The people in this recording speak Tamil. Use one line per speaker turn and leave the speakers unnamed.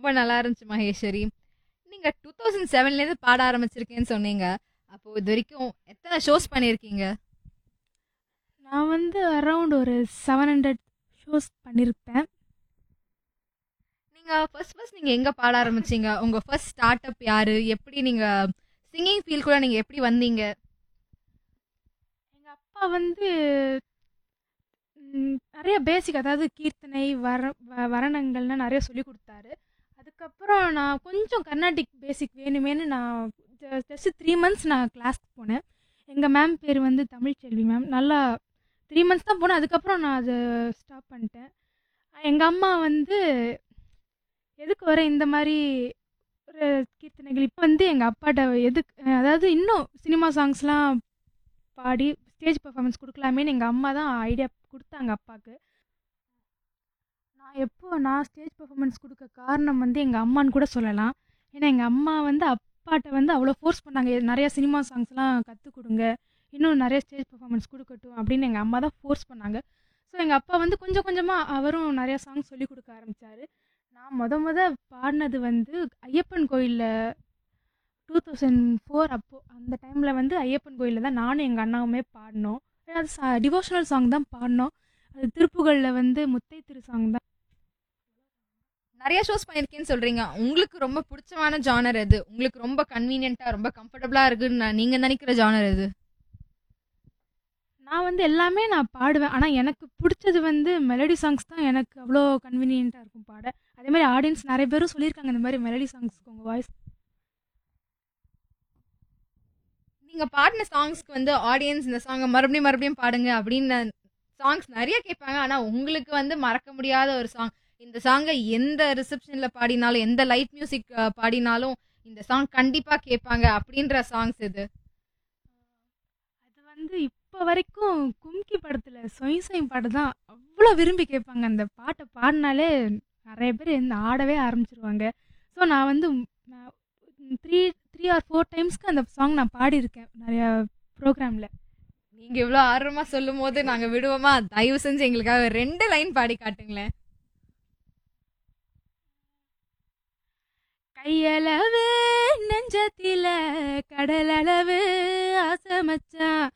ரொம்ப நல்லா இருந்துச்சு மகேஸ்வரி நீங்க டூ தௌசண்ட் செவன்லேருந்து பாட ஆரம்பிச்சிருக்கேன்னு சொன்னீங்க அப்போ இது வரைக்கும் எத்தனை ஷோஸ் பண்ணியிருக்கீங்க
நான் வந்து அரௌண்ட் ஒரு செவன் ஹண்ட்ரட் ஷோஸ் பண்ணியிருப்பேன்
நீங்க ஃபர்ஸ்ட் ஃபர்ஸ்ட் நீங்க எங்க பாட ஆரம்பிச்சீங்க உங்க ஃபர்ஸ்ட் ஸ்டார்ட் அப் யாரு எப்படி நீங்க சிங்கிங் ஃபீல் கூட நீங்க எப்படி வந்தீங்க
எங்கள் அப்பா வந்து ம், நிறைய பேசிக் அதாவது கீர்த்தனை வர வ- வரணங்கள்லாம் நிறைய சொல்லி கொடுத்தாரு அதுக்கப்புறம் நான் கொஞ்சம் கர்நாடிக் பேசிக் வேணுமேனு நான் ஜஸ்ட் த்ரீ மந்த்ஸ் நான் கிளாஸ்க்கு போனேன் எங்கள் மேம் பேர் வந்து தமிழ்ச்செல்வி மேம் நல்லா த்ரீ மந்த்ஸ் தான் போனேன் அதுக்கப்புறம் நான் அதை ஸ்டாப் பண்ணிட்டேன் எங்கள் அம்மா வந்து எதுக்கு வர இந்த மாதிரி ஒரு கீர்த்தனைகள் இப்போ வந்து எங்கள் அப்பாட்ட எதுக்கு அதாவது இன்னும் சினிமா சாங்ஸ்லாம் பாடி ஸ்டேஜ் பெர்ஃபார்மன்ஸ் கொடுக்கலாமேன்னு எங்கள் அம்மா தான் ஐடியா கொடுத்தாங்க அப்பாவுக்கு நான் எப்போ நான் ஸ்டேஜ் பெர்ஃபார்மன்ஸ் கொடுக்க காரணம் வந்து எங்கள் அம்மான்னு கூட சொல்லலாம் ஏன்னா எங்கள் அம்மா வந்து அப்பாட்ட வந்து அவ்வளோ ஃபோர்ஸ் பண்ணாங்க "எ- நிறைய சினிமா சாங்ஸ்லாம் கற்றுக் கொடுங்க இன்னும் நிறைய ஸ்டேஜ் பெர்ஃபார்மன்ஸ் கொடுக்கட்டும் அப்படின்னு எங்கள் அம்மா தான் ஃபோர்ஸ் பண்ணாங்க ஸோ எங்கள் அப்பா வந்து கொஞ்சம் கொஞ்சமாக அவரும் நிறைய சாங்ஸ் சொல்லி கொடுக்க ஆரம்பித்தார் நான் முத முத பாடினது வந்து ஐயப்பன் கோயிலில் டூ தௌசண்ட் ஃபோர் அப்போ அந்த டைமில் வந்து ஐயப்பன் கோயிலில் தான் நானும் எங்கள் அண்ணாவுமே பாடினோம் அது சா டிவோஷனல் சாங் தான் பாடினோம் அது திருப்புகளில் வந்து முத்தை திரு சாங் தான்
நிறைய ஷோஸ் பண்ணியிருக்கேன்னு சொல்றீங்க உங்களுக்கு ரொம்ப பிடிச்சமான ஜானர் எது உங்களுக்கு ரொம்ப கன்வீனியன்ட்டா ரொம்ப கம்ஃபர்டபுளா இருக்குன்னு நான் நீங்க நினைக்கிற ஜானர் எது
நான் வந்து எல்லாமே நான் பாடுவேன் ஆனால் எனக்கு பிடிச்சது வந்து மெலடி சாங்ஸ் தான் எனக்கு அவ்வளோ கன்வீனியண்ட்டாக இருக்கும் பாட அதே மாதிரி ஆடியன்ஸ் நிறைய பேரும் சொல்லியிருக்காங்க இந்த மாதிரி மெலடி சாங்ஸ்க்கு உங்கள் வாய்ஸ்
நீங்க பாடின சாங்ஸ்க்கு வந்து ஆடியன்ஸ் இந்த சாங்கை மறுபடியும் மறுபடியும் பாடுங்க அப்படின்னு சாங்ஸ் நிறைய கேட்பாங்க ஆனா உங்களுக்கு வந்து மறக்க முடியாத ஒரு சாங் இந்த சாங்கை எந்த ரிசப்ஷன்ல பாடினாலும் எந்த லைட் மியூசிக் பாடினாலும் இந்த சாங் கண்டிப்பா கேட்பாங்க அப்படின்ற சாங்ஸ் இது
அது வந்து இப்போ வரைக்கும் கும்கி படத்தில் சொய் சொய் பாட்டு தான் அவ்வளோ விரும்பி கேட்பாங்க அந்த பாட்டை பாடினாலே நிறைய பேர் இந்த ஆடவே ஆரம்பிச்சிருவாங்க ஸோ நான் வந்து த்ரீ த்ரீ ஆர் ஃபோர் டைம்ஸ்க்கு அந்த சாங் நான் பாடியிருக்கேன் நிறையா ப்ரோக்ராமில்
நீங்க இவ்வளவு ஆர்வமா சொல்லும் போது நாங்க விடுவோமா தயவு செஞ்சு எங்களுக்காக ரெண்டு லைன் பாடி காட்டுங்களேன்
கையளவு நெஞ்சத்தில கடலளவு ஆசை மச்சான்